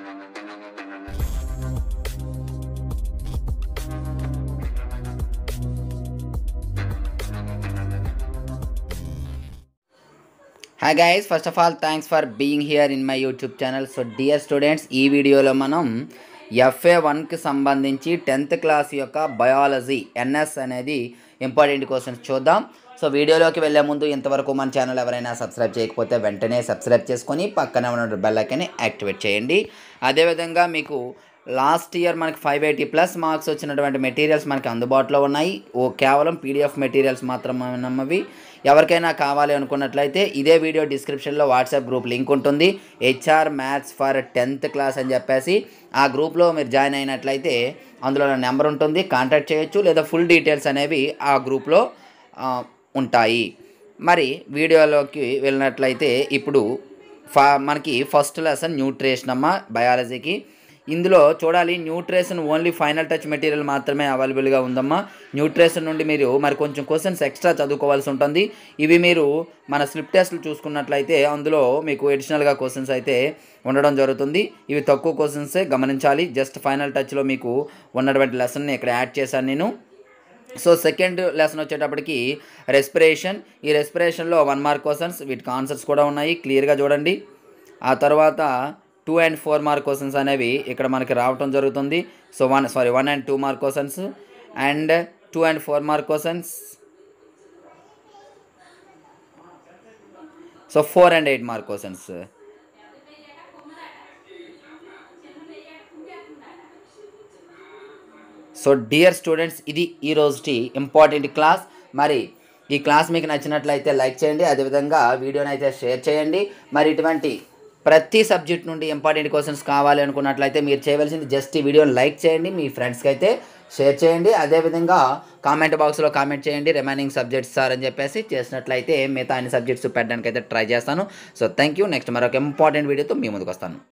hi guys first of all thanks for being here in my YouTube channel so dear students ఈ వీడియోలో మనం FA వన్కి సంబంధించి tenth class యొక్క biology NS అనేది ఇంపార్టెంట్ క్వశ్చన్స్ చూద్దాం సో వీడియోలోకి వెళ్ళే ముందు ఇంతవరకు మన ఛానల్ ఎవరైనా సబ్స్క్రైబ్ చేయకపోతే వెంటనే సబ్స్క్రైబ్ చేసుకొని పక్కనే ఉన్న బెల్ ఐకాన్ని యాక్టివేట్ చేయండి అదేవిధంగా మీకు లాస్ట్ ఇయర్ మనకి ఫైవ్ ఎయిటీ ప్లస్ మార్క్స్ వచ్చినటువంటి మెటీరియల్స్ మనకి అందుబాటులో ఉన్నాయి ఓ కేవలం పీడిఎఫ్ మెటీరియల్స్ మాత్రమేనమ్మవి ఎవరికైనా కావాలి అనుకున్నట్లయితే ఇదే వీడియో డిస్క్రిప్షన్లో వాట్సాప్ గ్రూప్ లింక్ ఉంటుంది HR maths for tenth class అని చెప్పేసి ఆ గ్రూప్లో మీరు జాయిన్ అయినట్లయితే అందులో నా నెంబర్ ఉంటుంది కాంటాక్ట్ చేయొచ్చు లేదా ఫుల్ డీటెయిల్స్ అనేవి ఆ గ్రూప్లో ఆ, ఉంటాయి మరి వీడియోలోకి వెళ్ళినట్లయితే ఇప్పుడు ఫా మనకి ఫస్ట్ లెసన్ న్యూట్రిషన్ అమ్మ బయాలజీకి ఇందులో చూడాలి nutrition only final touch material మాత్రమే అవైలబుల్గా ఉందమ్మా న్యూట్రిషన్ నుండి మీరు మరి కొంచెం క్వశ్చన్స్ ఎక్స్ట్రా చదువుకోవాల్సి ఉంటుంది ఇవి మీరు మన స్లిప్ టెస్ట్లు చూసుకున్నట్లయితే అందులో మీకు ఎడిషనల్గా క్వశ్చన్స్ అయితే ఉండడం జరుగుతుంది ఇవి తక్కువ క్వశ్చన్సే గమనించాలి జస్ట్ ఫైనల్ టచ్లో మీకు ఉన్నటువంటి లెసన్ని ఇక్కడ యాడ్ చేశాను నేను సో సెకండ్ లెసన్ వచ్చేటప్పటికి రెస్పిరేషన్ ఈ రెస్పిరేషన్లో వన్ మార్క్ క్వశ్చన్స్ వీటికి ఆన్సర్స్ కూడా ఉన్నాయి క్లియర్గా చూడండి ఆ తర్వాత two and four mark questions అనేవి ఇక్కడ మనకి రావటం జరుగుతుంది so one sorry one and two mark questions and two and four mark questions so four and eight mark questions so dear students ఇది ఈ రోజుటి ఇంపార్టెంట్ క్లాస్ మరి ఈ క్లాస్ మీకు నచ్చినట్లయితే లైక్ చేయండి అదేవిధంగా వీడియోని అయితే షేర్ చేయండి మరి ఇటువంటి ప్రతి సబ్జెక్ట్ నుండి ఇంపార్టెంట్ క్వశ్చన్స్ కావాలి అనుకున్నట్లయితే మీరు చేయవలసింది జస్ట్ ఈ వీడియోని లైక్ చేయండి మీ ఫ్రెండ్స్కి అయితే షేర్ చేయండి అదేవిధంగా కామెంట్ బాక్స్లో కామెంట్ చేయండి రిమైనింగ్ సబ్జెక్ట్స్ సార్ అని చెప్పేసి చేసినట్లయితే మిగతా అన్ని సబ్జెక్ట్స్ పెట్టడానికి అయితే ట్రై చేస్తాను సో థ్యాంక్ యూ నెక్స్ట్ మరొక ఇంపార్టెంట్ వీడియోతో మీ ముందుకు వస్తాను